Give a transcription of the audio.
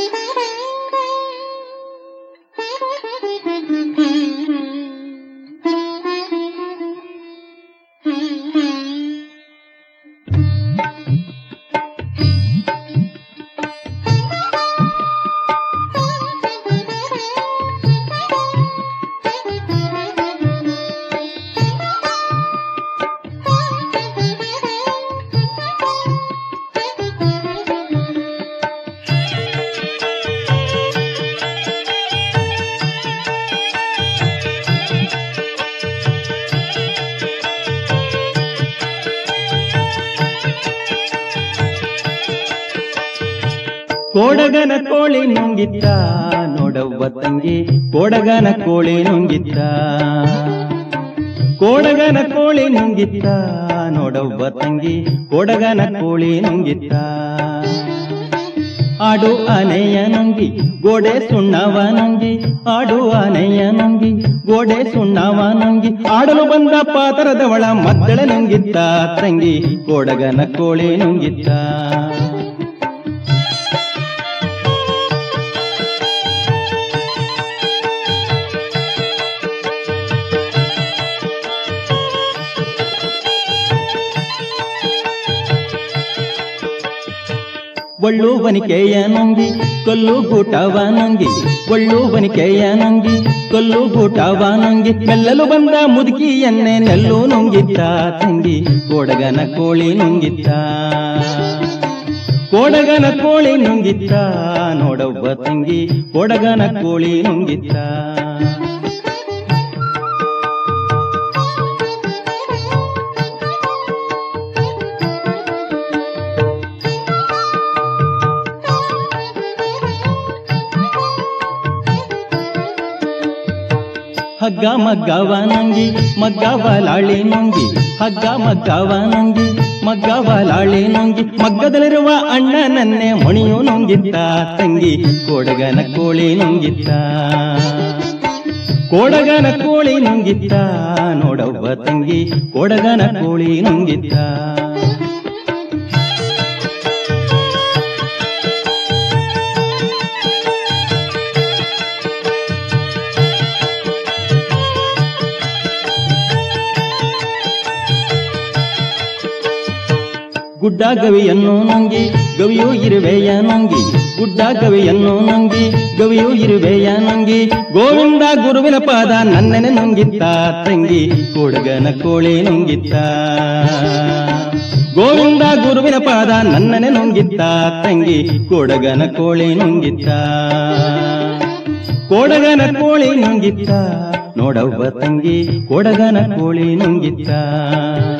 ಕೋಡಗನ ಕೋಳಿ ನುಂಗಿತ್ತ ನೋಡವ್ವ ತಂಗಿ ಕೋಡಗನ ಕೋಳಿ ನುಂಗಿತ್ತ ಕೋಡಗನ ಕೋಳಿ ನುಂಗಿತ್ತ ನೋಡವ್ವ ತಂಗಿ ಕೋಡಗನ ಕೋಳಿ ನುಂಗಿತ್ತ ಆಡು ಆನೆಯ ನುಂಗಿ ಗೋಡೆ ಸುಣ್ಣವ ನುಂಗಿ ಆಡು ಆನೆಯ ನುಂಗಿ ಗೋಡೆ ಸುಣ್ಣವ ನುಂಗಿ ಆಡಲು ಬಂದ ಪಾತರದವಳ ಮದ್ದಳೆ ನುಂಗಿತ್ತ ತಂಗಿ ಕೋಡಗನ ಕೋಳಿ ನುಂಗಿತ್ತ ಒಳ್ಳು ಬನಿಕೆಯ ನುಂಗಿ ಕೊಲ್ಲು ಗೂಟವ ನುಂಗಿ ಒಳ್ಳು ಬನಿಕೆಯ ನುಂಗಿ ಕೊಲ್ಲು ಗೂಟವ ನುಂಗಿ ಮೆಲ್ಲಲು ಬಂದ ಮುದುಕಿಯನ್ನೇ ನೆಲ್ಲು ನುಂಗಿದ್ದ ತಂಗಿ ಕೋಡಗನ ಕೋಳಿ ನುಂಗಿದ್ದ ಕೋಡಗನ ಕೋಳಿ ನುಂಗಿದ್ದ ನೋಡವ್ವ ತಂಗಿ ಕೋಡಗನ ಕೋಳಿ ನುಂಗಿದ್ದ ಹಗ್ಗ ಮಗ್ಗವ ನಂಗಿ ಮಗ್ಗವ ಲಾಳಿ ನುಂಗಿ ಹಗ್ಗ ಮಗ್ಗವ ನಂಗಿ ಮಗ್ಗವ ಲಾಳಿ ನುಂಗಿ ಮಗ್ಗದಲ್ಲಿರುವ ಅಣ್ಣನನ್ನೇ ಮಣಿಯು ನುಂಗಿದ್ದ ತಂಗಿ ಕೋಡಗನ ಕೋಳಿ ನುಂಗಿದ್ದ ಕೋಡಗನ ಕೋಳಿ ನುಂಗಿದ್ದ ನೋಡವ್ವ ತಂಗಿ ಕೋಡಗನ ಕೋಳಿ ನುಂಗಿದ್ದ ಗುಡ್ಡ ಗವಿಯನ್ನು ನುಂಗಿ ಗವಿಯು ಇರುವೆಯ ನುಂಗಿ ಗುಡ್ಡ ಗವಿಯನ್ನು ನುಂಗಿ ಗವಿಯು ಇರುವೆಯ ನುಂಗಿ ಗೋವಿಂದ ಗುರುವಿನ ಪಾದ ನನ್ನೆನೆ ನುಂಗಿತ್ತ ತಂಗಿ ಕೋಡಗನ ಕೋಳಿ ನುಂಗಿತ್ತ ಗೋವಿಂದ ಗುರುವಿನ ಪಾದ ನನ್ನನೆ ನುಂಗಿತ್ತ ತಂಗಿ ಕೋಡಗನ ಕೋಳಿ ನುಂಗಿತ್ತ ಕೋಡಗನ ಕೋಳಿ ನುಂಗಿತ್ತ ನೋಡವ್ವ ತಂಗಿ ಕೋಡಗನ ಕೋಳಿ ನುಂಗಿತ್ತ